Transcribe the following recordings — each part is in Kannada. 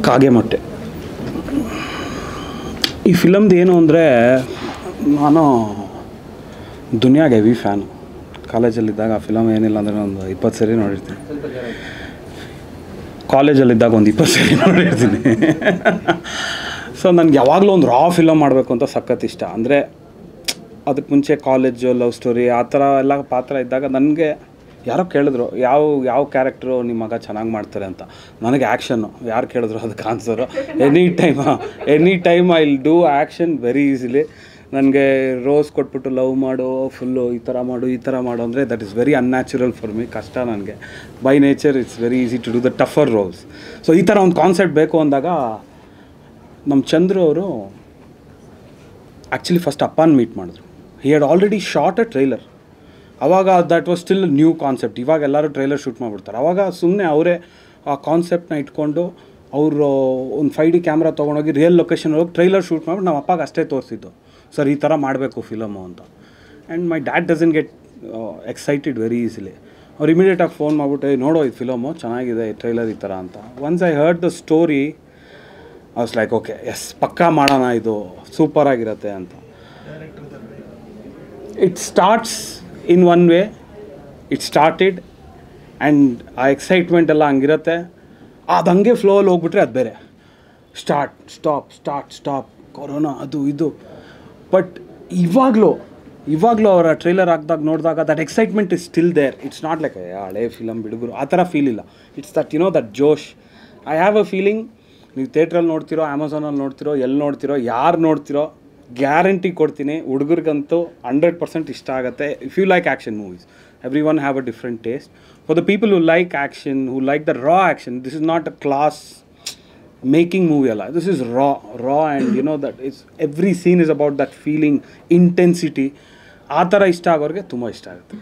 ಕಾಗೆ ಮೊಟ್ಟೆ ಈ ಫಿಲಮ್ದು ಏನು ಅಂದರೆ ನಾನು ದುನಿಯಾಗೆ ಹೆವಿ ಫ್ಯಾನು ಕಾಲೇಜಲ್ಲಿದ್ದಾಗ ಆ ಫಿಲಮ್ ಏನಿಲ್ಲ ಅಂದರೆ ಒಂದು ಇಪ್ಪತ್ತು ಸರಿ ನೋಡಿರ್ತೀನಿ ಕಾಲೇಜಲ್ಲಿದ್ದಾಗ ಒಂದು ಇಪ್ಪತ್ತು ಸರಿ ನೋಡಿರ್ತೀನಿ ಸೊ ನನಗೆ ಯಾವಾಗಲೂ ಒಂದು ರಾ ಫಿಲಮ್ ಮಾಡಬೇಕು ಅಂತ ಸಖತ್ ಇಷ್ಟ ಅಂದರೆ ಅದಕ್ಕೆ ಮುಂಚೆ ಕಾಲೇಜು ಲವ್ ಸ್ಟೋರಿ ಆ ಥರ ಎಲ್ಲ ಪಾತ್ರ ಇದ್ದಾಗ ನನಗೆ ಯಾರೋ ಕೇಳಿದ್ರು ಯಾವ ಯಾವ ಕ್ಯಾರೆಕ್ಟ್ರು ನಿಮ್ಮ ಮಗ ಚೆನ್ನಾಗಿ ಮಾಡ್ತಾರೆ ಅಂತ ನನಗೆ ಆ್ಯಕ್ಷನ್ನು ಯಾರು ಕೇಳಿದ್ರು ಅದಕ್ಕೆ answer any time any time I will do action very easily ನನಗೆ ರೋಸ್ ಕೊಟ್ಬಿಟ್ಟು ಲವ್ ಮಾಡು ಫುಲ್ಲು ಈ ಥರ ಮಾಡು ಈ ಥರ ಮಾಡು ಅಂದರೆ that is very unnatural for me ಕಷ್ಟ ನನಗೆ by nature it's very easy to do the tougher roles so ಈ ಥರ ಒಂದು ಕಾನ್ಸೆಪ್ಟ್ ಬೇಕು ಅಂದಾಗ ನಮ್ಮ ಚಂದ್ರು ಅವರು ಆ್ಯಕ್ಚುಲಿ ಫಸ್ಟ್ ಅಪ್ಪನ ಮೀಟ್ ಮಾಡಿದ್ರು he had already shot a trailer ಅವಾಗ that was still new concept ಇವಾಗ ಎಲ್ಲರೂ ಟ್ರೈಲರ್ ಶೂಟ್ ಮಾಡಿಬಿಡ್ತಾರೆ ಅವಾಗ ಸುಮ್ಮನೆ ಅವರೇ ಆ ಕಾನ್ಸೆಪ್ಟ್ನ ಇಟ್ಕೊಂಡು ಅವರು ಒಂದು ಫೈ ಡಿ ಕ್ಯಾಮ್ರಾ ತೊಗೊಂಡೋಗಿ ರಿಯಲ್ ಲೊಕೇಶನ್ ಹೋಗಿ ಟ್ರೈಲರ್ ಶೂಟ್ ಮಾಡ್ಬಿಟ್ಟು ನಮ್ಮ ಅಪ್ಪಗೆ ಅಷ್ಟೇ ತೋರಿಸಿದ್ದು ಸರ್ ಈ ಥರ ಮಾಡಬೇಕು ಫಿಲಮು ಅಂತ and my dad doesn't get excited very easily ಅವ್ರು ಇಮಿಡಿಯೇಟಾಗಿ ಫೋನ್ ಮಾಡಿಬಿಟ್ಟು "ಏ, ನೋಡೋ ಈ ಫಿಲಮು ಚೆನ್ನಾಗಿದೆ ಟ್ರೈಲರ್ ಈ ಥರ ಅಂತ once I heard the story I was like okay yes ಪಕ್ಕಾ ಮಾಡೋಣ ಇದು ಸೂಪರ್ ಆಗಿರುತ್ತೆ ಅಂತ it starts in one way it started and ಆ ಎಕ್ಸೈಟ್ಮೆಂಟ್ ಎಲ್ಲ ಹಂಗಿರುತ್ತೆ ಅದು ಹಂಗೆ ಫ್ಲೋಲ್ಲಿ ಹೋಗ್ಬಿಟ್ರೆ ಅದು ಬೇರೆ start stop start stop corona ಅದು ಇದು ಬಟ್ ಇವಾಗಲೂ ಇವಾಗಲೂ ಅವರ ಟ್ರೈಲರ್ ಹಾಕ್ದಾಗ ನೋಡಿದಾಗ that excitement is still there it's not like ಹಳೆ ಫಿಲಮ್ ಬಿಡುಗರು ಆ ಥರ ಫೀಲ್ ಇಲ್ಲ it's that you know that ಜೋಶ್ ಐ ಹ್ಯಾವ್ ಅ ಫೀಲಿಂಗ್ ನೀವು ಥಿಯೇಟ್ರಲ್ಲಿ ನೋಡ್ತಿರೋ ಅಮೆಝಾನಲ್ಲಿ ನೋಡ್ತಿರೋ ಎಲ್ಲಿ ನೋಡ್ತಿರೋ ಯಾರು ನೋಡ್ತಿರೋ ಗ್ಯಾರಂಟಿ ಕೊಡ್ತೀನಿ ಹುಡುಗರಿಗಂತೂ ಹಂಡ್ರೆಡ್ ಪರ್ಸೆಂಟ್ ಇಷ್ಟ ಆಗುತ್ತೆ if you like action movies every one have a different taste for the people who like action who like the raw action this is not a class making movie ಅಲ್ಲ this is raw raw and you know that is every scene is about that feeling intensity ಆ ಥರ ಇಷ್ಟ ಆಗೋರಿಗೆ ತುಂಬ ಇಷ್ಟ ಆಗುತ್ತೆ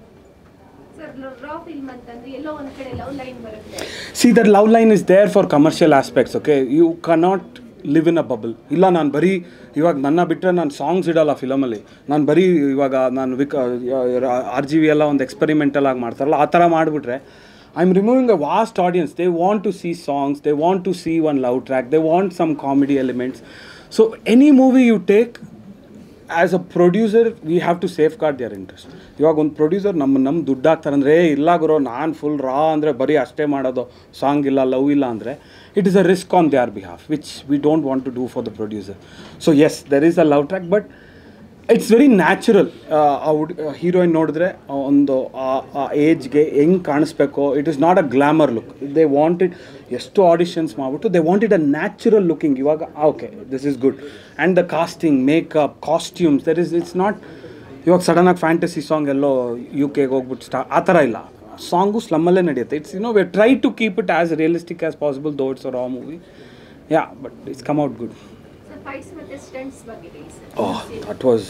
ಸರ್ ರಾ ಫಿಲ್ಮ್ ಅಂತಂದ್ರೆ ಎಲ್ಲೋ ಒಂದ್ ಕಡೆ ಲವ್ ಲೈನ್ ಬರುತ್ತೆ see that love line is there for commercial aspects okay you cannot live in a bubble ಇಲ್ಲ ನಾನು ಬರೀ ಇವಾಗ ನನ್ನ ಬಿಟ್ಟರೆ ನಾನು ಸಾಂಗ್ಸ್ ಇಡಲ್ಲ ಫಿಲಮಲ್ಲಿ ನಾನು ಬರೀ ಇವಾಗ ನಾನು ವಿಕ್ ಆರ್ ಜಿ ವಿ ಎಲ್ಲ ಒಂದು ಎಕ್ಸ್ಪೆರಿಮೆಂಟಲ್ ಆಗಿ ಮಾಡ್ತಾರಲ್ಲ ಆ ಥರ ಮಾಡಿಬಿಟ್ರೆ I am removing a vast audience they want to see songs they want to see one love track they want some comedy elements so any movie you take as a producer we have to safeguard their interest ಇವಾಗ ಒಂದು ಪ್ರೊಡ್ಯೂಸರ್ ನಮ್ಮ ನಮ್ಮ ದುಡ್ಡು ಹಾಕ್ತಾರೆ ಅಂದರೆ ಇಲ್ಲ ಗುರು ನಾನು ಫುಲ್ ರಾ ಅಂದರೆ ಬರೀ ಅಷ್ಟೇ ಮಾಡೋದು ಸಾಂಗ್ ಇಲ್ಲ ಲವ್ ಇಲ್ಲ ಅಂದರೆ it is a risk on their behalf which we don't want to do for the producer so yes there is a love track but it's very natural ಆ ಹುಡ್ ಹೀರೋಯಿನ್ ನೋಡಿದ್ರೆ ಆ ಒಂದು ಆ ಏಜ್ಗೆ ಹೆಂಗೆ ಕಾಣಿಸ್ಬೇಕು it is not a glamour look they wanted ಎಷ್ಟು ಆಡಿಷನ್ಸ್ ಮಾಡಿಬಿಟ್ಟು they wanted a natural looking ಇವಾಗ okay this is good and the casting makeup costumes there is it's not ಇವಾಗ ಸಡನ್ನಾಗಿ ಫ್ಯಾಂಟಸಿ ಸಾಂಗ್ ಎಲ್ಲೋ ಯು ಕೆಗೆ ಹೋಗ್ಬಿಟ್ಟು ಸ್ಟಾ ಆ ಥರ ಇಲ್ಲ ಸಾಂಗು ಸ್ಲಮ್ಮಲ್ಲೇ ನಡೆಯುತ್ತೆ it's you know we try to keep it as realistic as possible though it's raw movie yeah but it's come out good sir fights ಮತ್ತೆ ಸ್ಟಂಟ್ಸ್ ಬಗ್ಗೆ ಹೇಳಿ sir oh that was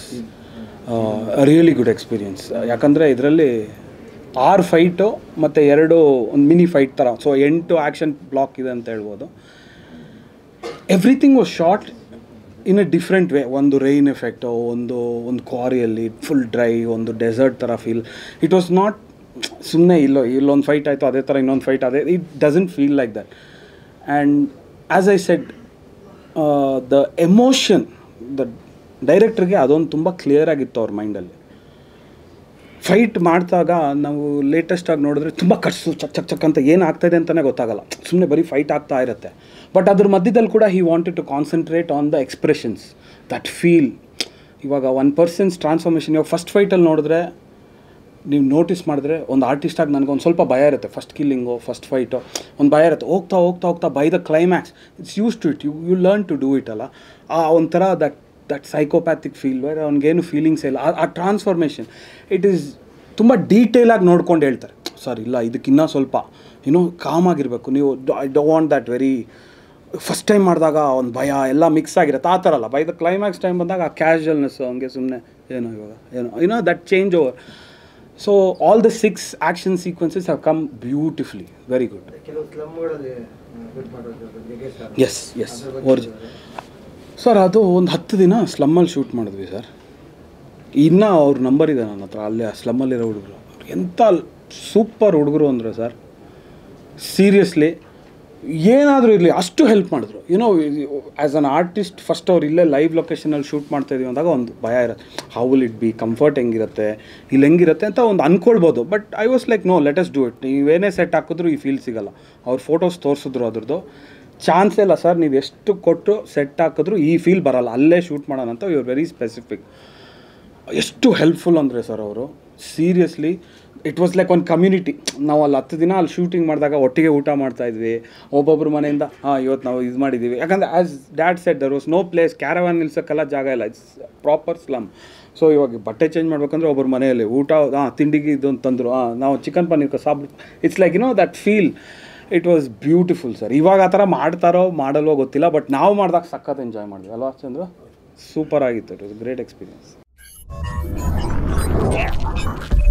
really good experience ಯಾಕಂದರೆ ಇದರಲ್ಲಿ ಆರು ಫೈಟು ಮತ್ತು ಎರಡು ಒಂದು ಮಿನಿ ಫೈಟ್ ಥರ ಸೊ ಎಂಟು ಆ್ಯಕ್ಷನ್ ಬ್ಲಾಕ್ ಇದೆ ಅಂತ ಹೇಳ್ಬೋದು everything was short in a different way ಒಂದು ರೈನ್ ಎಫೆಕ್ಟು ಒಂದು ಒಂದು ಕ್ವಾರಿಯಲ್ಲಿ ಫುಲ್ ಡ್ರೈ ಒಂದು ಡೆಸರ್ಟ್ ಥರ ಫೀಲ್ ಇಟ್ ವಾಸ್ ನಾಟ್ ಸುಮ್ಮನೆ ಇಲ್ಲೋ ಇಲ್ಲೊಂದು ಫೈಟ್ ಆಯಿತು ಅದೇ ಥರ ಇನ್ನೊಂದು ಫೈಟ್ ಅದೇ it doesn't feel like that and as I said the emotion the ಡೈರೆಕ್ಟ್ರಿಗೆ ಅದೊಂದು ತುಂಬ ಕ್ಲಿಯರ್ ಆಗಿತ್ತು ಅವ್ರ ಮೈಂಡಲ್ಲಿ ಫೈಟ್ ಮಾಡಿದಾಗ ನಾವು ಲೇಟೆಸ್ಟಾಗಿ ನೋಡಿದ್ರೆ ತುಂಬ ಕಟ್ಸು ಚಕ್ ಚಕ್ ಚಕ್ ಅಂತ ಏನು ಆಗ್ತಾಯಿದೆ ಅಂತಲೇ ಗೊತ್ತಾಗಲ್ಲ ಸುಮ್ಮನೆ ಬರೀ ಫೈಟ್ ಆಗ್ತಾ ಇರುತ್ತೆ ಬಟ್ ಅದ್ರ ಮಧ್ಯದಲ್ಲಿ ಕೂಡ he wanted to concentrate on the expressions that feel ಇವಾಗ ಒನ್ ಪರ್ಸನ್ಸ್ ಟ್ರಾನ್ಸ್ಫಾರ್ಮೇಷನ್ ಇವಾಗ ಫಸ್ಟ್ ಫೈಟಲ್ಲಿ ನೋಡಿದ್ರೆ ನೀವು ನೋಟಿಸ್ ಮಾಡಿದ್ರೆ ಒಂದು ಆರ್ಟಿಸ್ಟಾಗಿ ನನಗೆ ಒಂದು ಸ್ವಲ್ಪ ಭಯ ಇರುತ್ತೆ ಫಸ್ಟ್ ಕಿಲ್ಲಿಂಗು ಫಸ್ಟ್ ಫೈಟು ಒಂದು ಭಯ ಇರುತ್ತೆ ಹೋಗ್ತಾ ಹೋಗ್ತಾ ಹೋಗ್ತಾ by the climax it's use to it you you learn to do it ಅಲ್ಲ ಆ ಒಂಥರ ದಟ್ ದಟ್ ಸೈಕೋಪ್ಯಾಥಿಕ್ ಫೀಲ್ ಬೇರೆ ಅವ್ನಿಗೇನು ಫೀಲಿಂಗ್ಸ್ ಇಲ್ಲ ಆ- ಆ ಟ್ರಾನ್ಸ್ಫಾರ್ಮೇಷನ್ ಇಟ್ ಈಸ್ ತುಂಬ ಡೀಟೇಲಾಗಿ ನೋಡ್ಕೊಂಡು ಹೇಳ್ತಾರೆ ಸರ್ ಇಲ್ಲ ಇದಕ್ಕಿನ್ನ ಸ್ವಲ್ಪ ಏನೋ ಕಾಮಾಗಿರಬೇಕು ನೀವು I do want that very first time ಮಾಡಿದಾಗ ಒಂದು ಭಯ ಎಲ್ಲ ಮಿಕ್ಸ್ ಆಗಿರುತ್ತೆ ಆ ಥರ ಅಲ್ಲ ಬೈ ದ ಕ್ಲೈಮ್ಯಾಕ್ಸ್ ಟೈಮ್ ಬಂದಾಗ ಆ ಕ್ಯಾಶುವಲ್ನೆಸ್ಸು ಹಂಗೆ ಸುಮ್ಮನೆ ಏನೋ ಇವಾಗ ಏನೋ ಏನೋ that change over so all the six action sequences have come beautifully very good ಕೆಲವು ಸ್ಲಮ್ಗಳಲ್ಲಿ ಬಿಟ್ ಮಾಡೋದ್ರ ಬಗ್ಗೆ ಸರ್ ಎಸ್ ಎಸ್ ಒರ್ಜಿ ಸರ್ ಅದು ಒಂದು ಹತ್ತು ದಿನ ಸ್ಲಮ್ಮಲ್ಲಿ ಶೂಟ್ ಮಾಡಿದ್ವಿ ಸರ್ ಇನ್ನೂ ಅವ್ರ ನಂಬರ್ ಇದೆ ನನ್ನ ಹತ್ರ ಅಲ್ಲೇ ಸ್ಲಮ್ಮಲ್ಲಿರೋ ಹುಡುಗರು ಎಂಥ ಸೂಪರ್ ಹುಡುಗರು ಅಂದರೆ ಸರ್ ಸೀರಿಯಸ್ಲಿ ಏನಾದರೂ ಇರಲಿ ಅಷ್ಟು ಹೆಲ್ಪ್ ಮಾಡಿದ್ರು you know as an artist first ಅವ್ರು ಇಲ್ಲೇ ಲೈವ್ ಲೊಕೇಶನಲ್ಲಿ ಶೂಟ್ ಮಾಡ್ತಾ ಇದೀವಿ ಅಂದಾಗ ಒಂದು ಭಯ ಇರುತ್ತೆ how will it be comfort ಹೆಂಗಿರುತ್ತೆ ಇಲ್ಲಿ ಹೆಂಗಿರುತ್ತೆ ಅಂತ ಒಂದು ಅಂದ್ಕೊಳ್ಬೋದು but I was like no let us do it ನೀವೇನೇ ಸೆಟ್ ಹಾಕಿದ್ರು ಈ ಫೀಲ್ ಸಿಗಲ್ಲ ಅವ್ರ ಫೋಟೋಸ್ ತೋರಿಸಿದ್ರು ಅದ್ರದ್ದು ಚಾನ್ಸೇ ಇಲ್ಲ ಸರ್ ನೀವು ಎಷ್ಟು ಕೊಟ್ಟು ಸೆಟ್ ಹಾಕಿದ್ರು ಈ ಫೀಲ್ ಬರಲ್ಲ ಅಲ್ಲೇ ಶೂಟ್ ಮಾಡೋಣ ಅಂತ ಇವ್ರು ವೆರಿ ಸ್ಪೆಸಿಫಿಕ್ ಎಷ್ಟು ಹೆಲ್ಪ್ಫುಲ್ ಅಂದರೆ ಸರ್ ಅವರು ಸೀರಿಯಸ್ಲಿ ಇಟ್ ವಾಸ್ ಲೈಕ್ ಒಂದು ಕಮ್ಯುನಿಟಿ ನಾವು ಅಲ್ಲಿ ಹತ್ತು ದಿನ ಅಲ್ಲಿ ಶೂಟಿಂಗ್ ಮಾಡಿದಾಗ ಒಟ್ಟಿಗೆ ಊಟ ಮಾಡ್ತಾ ಇದ್ವಿ ಒಬ್ಬೊಬ್ಬರ ಮನೆಯಿಂದ ಹಾಂ ಇವತ್ತು ನಾವು ಇದು ಮಾಡಿದ್ದೀವಿ ಯಾಕಂದರೆ as dad set there was no place caravan ನಿಲ್ಸೋಕ್ಕೆಲ್ಲ ಜಾಗ ಇಲ್ಲ ಇಟ್ಸ್ ಪ್ರಾಪರ್ ಸ್ಲಮ್ ಸೊ ಇವಾಗ ಬಟ್ಟೆ ಚೇಂಜ್ ಮಾಡ್ಬೇಕಂದ್ರೆ ಒಬ್ಬರ ಮನೆಯಲ್ಲಿ ಊಟ ಹಾಂ ತಿಂಡಿಗೆ ಇದೊಂದು ತಂದರು ಹಾಂ ನಾವು ಚಿಕನ್ ಪನ್ನೀರ್ ಸಾಬ್ it's like you know that feel it was beautiful sir ಇವಾಗ ಆ ಥರ ಮಾಡ್ತಾರೋ ಮಾಡಲ್ವೋ ಗೊತ್ತಿಲ್ಲ ಬಟ್ ನಾವು ಮಾಡಿದಾಗ ಸಖತ್ ಎಂಜಾಯ್ ಮಾಡಿದ್ವಿ ಅಲ್ವಾ ಚಂದ್ರು ಸೂಪರ್ ಆಗಿತ್ತು ಇಟ್ ವಾಸ್ ಗ್ರೇಟ್ ಎಕ್ಸ್ಪೀರಿಯನ್ಸ್